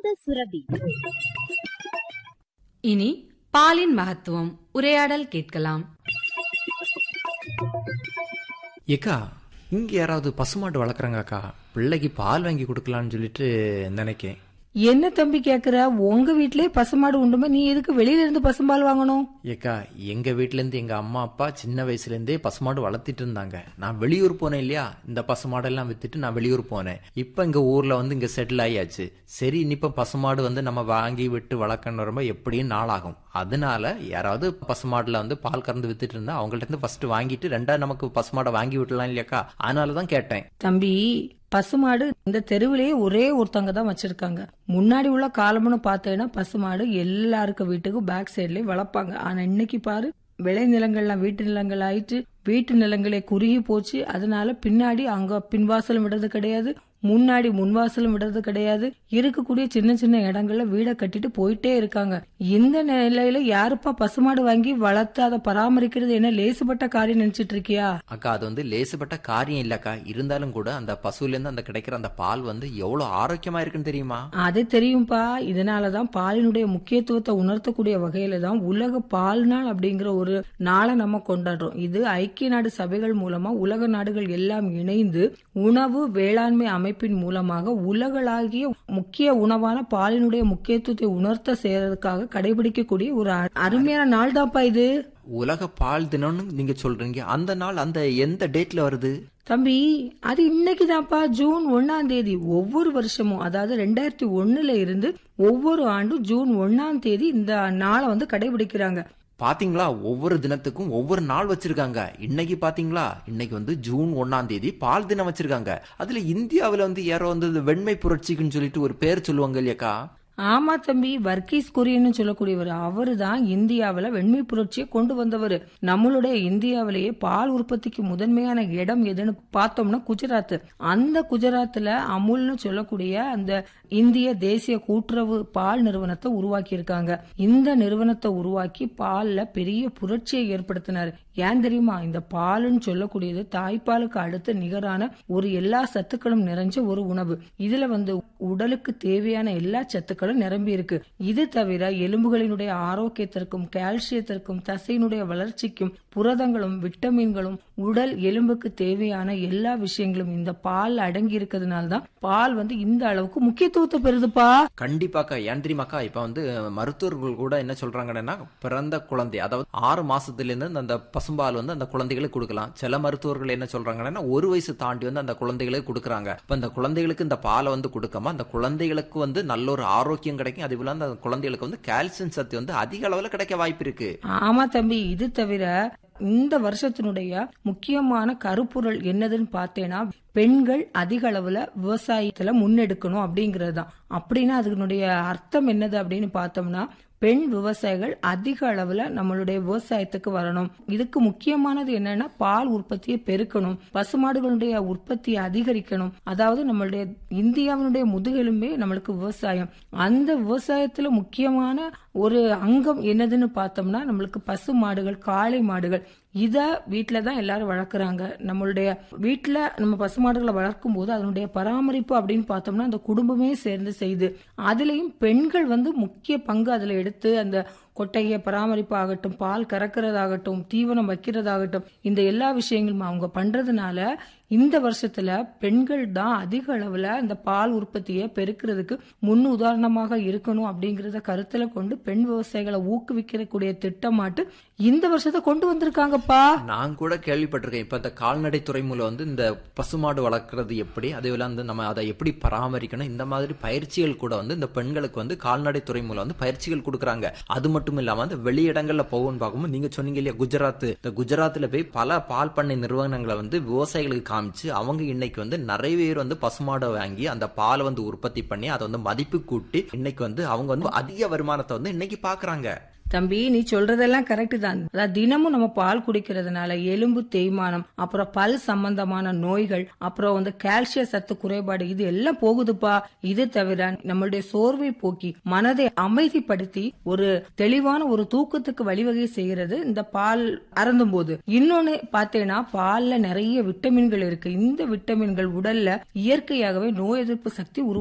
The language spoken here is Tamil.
அமுத சுரபி இனி பாலின் மகத்துவம் உரையாடல் கேட்கலாம் ஏக்கா இங்க யாராவது பசுமாடு வளர்க்குறாங்கக்கா பிள்ளைக்கு பால் வாங்கி கொடுக்கலான்னு சொல்லிட்டு நினைக்கேன் என்ன தம்பி கேக்குற உங்க வீட்லயே பசுமாடு உண்டுமா நீ எதுக்கு வெளியில இருந்து பசும்பால் வாங்கணும் ஏக்கா எங்க வீட்ல இருந்து எங்க அம்மா அப்பா சின்ன வயசுல இருந்தே பசுமாடு வளர்த்திட்டு இருந்தாங்க நான் வெளியூர் போனேன் இல்லையா இந்த பசுமாடெல்லாம் வித்துட்டு நான் வெளியூர் போனேன் இப்ப இங்க ஊர்ல வந்து இங்க செட்டில் ஆயாச்சு சரி இனிப்ப பசுமாடு வந்து நம்ம வாங்கி விட்டு வளர்க்கணும் ரொம்ப எப்படியும் நாளாகும் அதனால யாராவது பசுமாடுல வந்து பால் கறந்து வித்துட்டு இருந்தா அவங்கள்ட்ட இருந்து ஃபர்ஸ்ட் வாங்கிட்டு ரெண்டாவது நமக்கு பசுமாடை வாங்கி விட்டலாம் இல்லையாக்கா அதனாலதான் கேட்டேன் தம்பி பசுமாடு இந்த தெருவிலேயே ஒரே ஒருத்தவங்க தான் வச்சிருக்காங்க முன்னாடி உள்ள காலம்னு பார்த்தேன்னா பசுமாடு எல்லாருக்கும் வீட்டுக்கும் பேக் சைட்லயே வளர்ப்பாங்க ஆனா இன்னைக்கு பாரு விளை நிலங்கள்லாம் வீட்டு நிலங்கள் ஆயிட்டு வீட்டு நிலங்களே குறுகி போச்சு அதனால பின்னாடி அங்க பின்வாசலும் விடுறது கிடையாது முன்னாடி முன்வாசலும் விடுறது கிடையாது இருக்கக்கூடிய சின்ன சின்ன இடங்கள்ல வீடை கட்டிட்டு போயிட்டே இருக்காங்க இந்த நிலையில யாருப்பா பசுமாடு வாங்கி வளர்த்து அதை பராமரிக்கிறது என்ன லேசுப்பட்ட காரியம் நினைச்சிட்டு இருக்கியா அக்கா அது வந்து லேசுப்பட்ட காரியம் இல்லக்கா இருந்தாலும் கூட அந்த பசுல இருந்து அந்த கிடைக்கிற அந்த பால் வந்து எவ்வளவு ஆரோக்கியமா இருக்குன்னு தெரியுமா அது தெரியும்பா இதனாலதான் பாலினுடைய முக்கியத்துவத்தை உணர்த்தக்கூடிய வகையில தான் உலக பால் நாள் அப்படிங்கிற ஒரு நாளை நம்ம கொண்டாடுறோம் இது ஐக்கிய நாடு சபைகள் மூலமா உலக நாடுகள் எல்லாம் இணைந்து உணவு வேளாண்மை அமைப்பின் மூலமாக உலகளாகிய முக்கிய உணவான பாலினுடைய முக்கியத்துவத்தை உணர்த்த செய்யறதுக்காக கடைபிடிக்கக்கூடிய ஒரு அ- அருமையான நாள் தான்ப்பா இது உலக பால் தினம்னு நீங்க சொல்றீங்க அந்த நாள் அந்த எந்த டேட்ல வருது தம்பி அது இன்னைக்கு தான்ப்பா ஜூன் ஒன்னாம் தேதி ஒவ்வொரு வருஷமும் அதாவது ரெண்டாயிரத்தி ஒண்ணுல இருந்து ஒவ்வொரு ஆண்டும் ஜூன் ஒன்னாம் தேதி இந்த நாளை வந்து கடைபிடிக்கிறாங்க பாத்தீங்களா ஒவ்வொரு தினத்துக்கும் ஒவ்வொரு நாள் வச்சிருக்காங்க இன்னைக்கு பாத்தீங்களா இன்னைக்கு வந்து ஜூன் ஒன்னாம் தேதி பால் தினம் வச்சிருக்காங்க அதுல இந்தியாவுல வந்து யாரோ வந்து இந்த வெண்மை புரட்சிக்குன்னு சொல்லிட்டு ஒரு பேர் சொல்லுவாங்க இல்லையாக்கா ஆமா தம்பி வர்கீஸ் குரியன்னு சொல்லக்கூடியவர் அவரு தான் இந்தியாவுல வெண்மை புரட்சியை கொண்டு வந்தவர் நம்மளுடைய இந்தியாவிலேயே பால் உற்பத்திக்கு முதன்மையான இடம் எதுன்னு பார்த்தோம்னா குஜராத் அந்த குஜராத்ல அமுல்னு சொல்லக்கூடிய அந்த இந்திய தேசிய கூட்டுறவு பால் நிறுவனத்தை உருவாக்கி இருக்காங்க இந்த நிறுவனத்தை உருவாக்கி பால்ல பெரிய புரட்சியை ஏற்படுத்தினார் ஏன் தெரியுமா இந்த பாலுன்னு சொல்லக்கூடியது தாய்ப்பாலுக்கு அடுத்து நிகரான ஒரு எல்லா சத்துக்களும் நிறைஞ்ச ஒரு உணவு இதுல வந்து உடலுக்கு தேவையான எல்லா சத்துக்களும் நிரம்பி இருக்கு இது தவிர எலும்புகளினுடைய ஆரோக்கியத்திற்கும் கால்சியத்திற்கும் தசையினுடைய வளர்ச்சிக்கும் புரதங்களும் விட்டமின்களும் உடல் எலும்புக்கு தேவையான எல்லா விஷயங்களும் இந்த பால் அடங்கி இருக்கிறதுனால தான் பால் வந்து இந்த அளவுக்கு முக்கியத்துவத்தை பெறுதுப்பா கண்டிப்பாக்கா ஏன் தெரியுமாக்கா இப்ப வந்து மருத்துவர்கள் கூட என்ன சொல்றாங்கன்னா பிறந்த குழந்தை அதாவது ஆறு மாசத்துல இருந்து அந்த பசும்பால் வந்து அந்த குழந்தைகளுக்கு கொடுக்கலாம் சில மருத்துவர்கள் என்ன சொல்றாங்கன்னா ஒரு வயசு தாண்டி வந்து அந்த குழந்தைகளுக்கு கொடுக்குறாங்க இப்ப அந்த குழந்தைகளுக்கு இந்த பாலை வந்து கொடுக்காம அந்த குழந்தைகளுக்கு வந்து நல்ல ஒரு ஆரோக்கியம் கிடைக்கும் அதே போல அந்த குழந்தைகளுக்கு வந்து கால்சியம் சத்து வந்து அதிக அளவுல கிடைக்க வாய்ப்பு இருக்கு ஆமா தம்பி இது தவிர இந்த வருஷத்தினுடைய முக்கியமான கருப்பொருள் என்னதுன்னு பார்த்தேன்னா பெண்கள் அதிக அளவுல விவசாயத்துல முன்னெடுக்கணும் அப்படிங்கிறது தான் அப்படின்னா அதனுடைய அர்த்தம் என்னது அப்படின்னு பார்த்தோம்னா பெண் விவசாயிகள் அதிக அளவுல நம்மளுடைய விவசாயத்துக்கு வரணும் இதுக்கு முக்கியமானது என்னன்னா பால் உற்பத்தியை பெருக்கணும் பசுமாடுகளுடைய உற்பத்தியை அதிகரிக்கணும் அதாவது நம்மளுடைய இந்தியாவினுடைய முதுகெலும்பே நம்மளுக்கு விவசாயம் அந்த விவசாயத்துல முக்கியமான ஒரு அங்கம் என்னதுன்னு பார்த்தோம்னா நம்மளுக்கு பசு மாடுகள் காளை மாடுகள் இத வீட்டில தான் எல்லாரும் வளர்க்குறாங்க நம்மளுடைய வீட்டில் நம்ம பசுமாடுகளை வளர்க்கும் போது அதனுடைய பராமரிப்பு அப்படின்னு பார்த்தோம்னா அந்த குடும்பமே சேர்ந்து செய்யுது அதுலயும் பெண்கள் வந்து முக்கிய பங்கு அதுல எடுத்து அந்த கொட்டையை பராமரிப்பு ஆகட்டும் பால் கறக்கிறதாகட்டும் தீவனம் வைக்கிறதாகட்டும் இந்த எல்லா விஷயங்களும் அவங்க பண்றதுனால இந்த வருஷத்துல பெண்கள் தான் அதிக அளவுல இந்த பால் உற்பத்தியை பெருக்கிறதுக்கு முன் உதாரணமாக இருக்கணும் அப்படிங்கறத கருத்துல கொண்டு பெண் விவசாயிகளை ஊக்குவிக்கக்கூடிய திட்டமாட்டு இந்த வருஷத்தை கொண்டு வந்திருக்காங்கப்பா நான் கூட கேள்விப்பட்டிருக்கேன் இப்ப இந்த கால்நடை துறை மூலம் வந்து இந்த பசுமாடு வளர்க்கறது எப்படி அதே போல வந்து நம்ம அதை எப்படி பராமரிக்கணும் இந்த மாதிரி பயிற்சிகள் கூட வந்து இந்த பெண்களுக்கு வந்து கால்நடை துறை மூலம் வந்து பயிற்சிகள் கொடுக்குறாங்க அது மட்டும் இல்லாம அந்த வெளியிடங்கள்ல போகும்னு பார்க்கும்போது நீங்க சொன்னீங்க இல்லையா குஜராத் இந்த குஜராத்ல போய் பல பால் பண்ணை நிறுவனங்களை வந்து விவசாயிகளுக்கு காமிச்சு அவங்க இன்னைக்கு வந்து நிறைய பேர் வந்து பசுமாடை வாங்கி அந்த பாலை வந்து உற்பத்தி பண்ணி அதை வந்து மதிப்பு கூட்டி இன்னைக்கு வந்து அவங்க வந்து அதிக வருமானத்தை வந்து இன்னைக்கு பாக்குறாங்க தம்பி நீ சொல்றதெல்லாம் கரெக்ட் தான் அதாவது தினமும் நம்ம பால் குடிக்கிறதுனால எலும்பு தேய்மானம் அப்புறம் பல் சம்பந்தமான நோய்கள் அப்புறம் வந்து கால்சிய சத்து குறைபாடு இது எல்லாம் போகுதுப்பா இது தவிர நம்மளுடைய சோர்வை போக்கி மனதை அமைதிப்படுத்தி ஒரு தெளிவான ஒரு தூக்கத்துக்கு வழிவகை செய்யறது இந்த பால் அருந்தும் போது இன்னொன்னு பார்த்தேன்னா பால்ல நிறைய விட்டமின்கள் இருக்கு இந்த விட்டமின்கள் உடல்ல இயற்கையாகவே நோய் எதிர்ப்பு சக்தி உருவா